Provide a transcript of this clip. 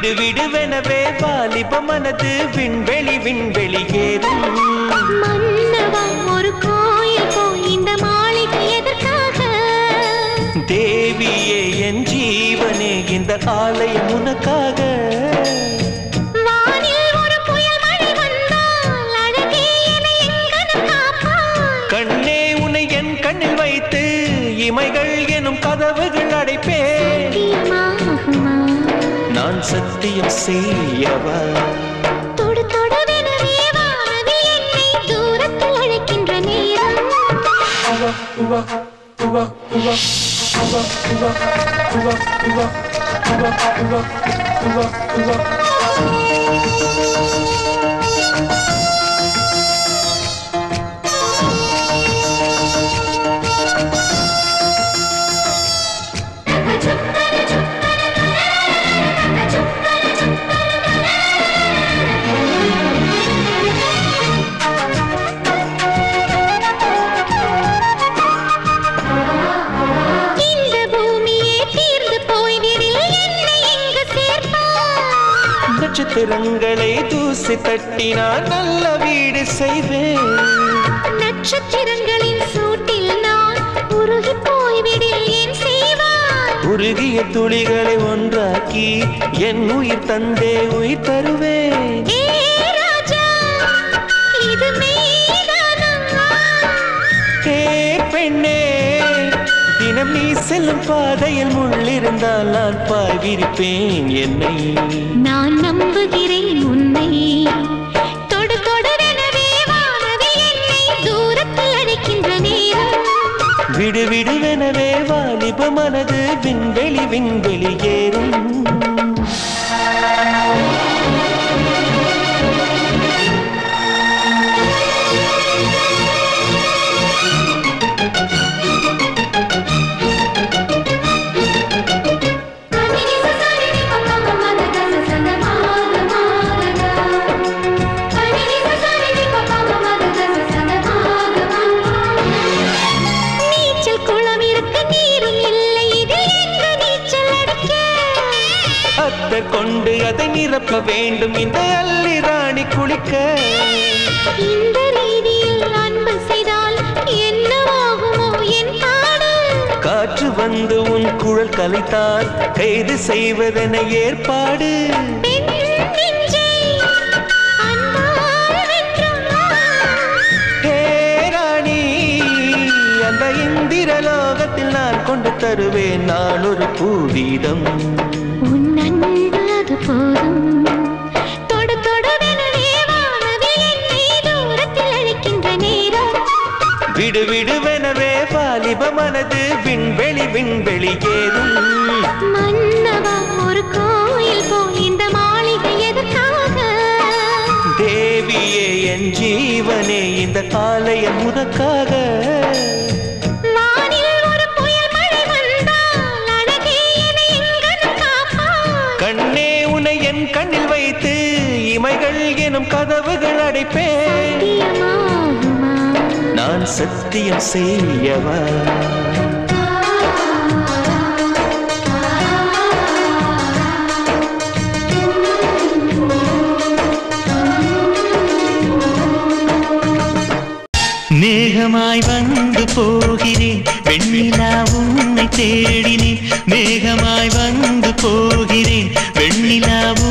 விடு விடுவெனவே வாலிப மனது விண்வெளி விண்வெளி ஏறும் மன்னவா ஒரு கோயில் போய் இந்த மாளிகை எதற்காக தேவியே என் ஜீவனே இந்த ஆலயம் உனக்காக வானில் ஒரு புயல் மழை வந்தால் அழகே என்னை எங்கனம் காப்பாய் கண்ணே உன்னை என் கண்ணில் வைத்து இமைகள் எனும் கதவுகள் அடைப்பேன் தீமாகுமா நான் சத்தியம் செய்யவா தொடு தொடவெனவே வானவில் என்னை தூரத்தில் அழைக்கின்ற நேரம் இந்த பூமியே தீர்ந்து போய்விடில் என்னை எங்கு சேர்ப்பாய் நட்சத்திரங்களை தூசி தட்டினால் நல்ல வீடு செய்வேன் நட்சத்திரங்களின் சூட்டில் நான் உருகி போய்விடில் ஏன் செய்வாய் உருகிய துளிகளை ஒன்றாக்கி என் உயிர் தந்தே உயிர் தருவேன் ஏ ராஜா இது மெய்தானா ஏ பெண்ணே தினம் நீ செல்லும் பாதையில் முள்ளிருந்தால் நான் பாய் விரிப்பேன் என்னை நான் நம்புகிறேன் உன்னை தொடு தொடரெனவே வானவில் என்னை தூரத்தில் அழைக்கின்ற நேரம் விடு விடுவெனவே வாலிப மனது விண்வெளி விண்வெளி ஏறும் நீச்சல் குளம் இருக்க நீரும் இல்லை இதில் எங்கு நீச்சல் அடிக்க அத்தர் கொண்டு அதை நிரப்ப வேண்டும் இந்த அல்லி ராணி குளிக்க இந்த ரீதியில் அன்பு செய்தால் என்னவாகுமோ என் பாடு காற்று வந்து உன் குழல் கலைத்தால் கைது செய்வதென ஏற்பாடு பெண் நெஞ்சை அன்பால் வென்றாய். ஹே ராணி அந்த இந்திர லோகத்தில் நான் கொண்டு தருவேன் நான் ஒரு பூவீதம் உன் அன்பு அது போதும் தொடு தொடவெனவே வானவில் என்னை தூரத்தில் அழைக்கின்ற நேரம் விடு விடுவெனவே வாலிப மனது விண்வெளி விண்வெளி ஏறும் மன்னவா ஒரு கோயில் போல் இந்த மாளிகை எதற்காக தேவியே என் ஜீவனே இந்த ஆலயம் உனக்காக வானில் ஒரு புயல் மழை வந்தால் அழகே என்னை எங்கனம் காப்பாய் கண்ணே உன்னை என் கண்ணில் வைத்து இமைகள் எனும் கதவுகள் அடைப்பேன் சத்தியமாகுமா நான் சத்தியம் செய்யவா மேகமாய் வந்து போகிறேன் வெண்ணிலா உன்னை தேடினேன் மேகமாய் வந்து போகிறேன் வெண்ணிலா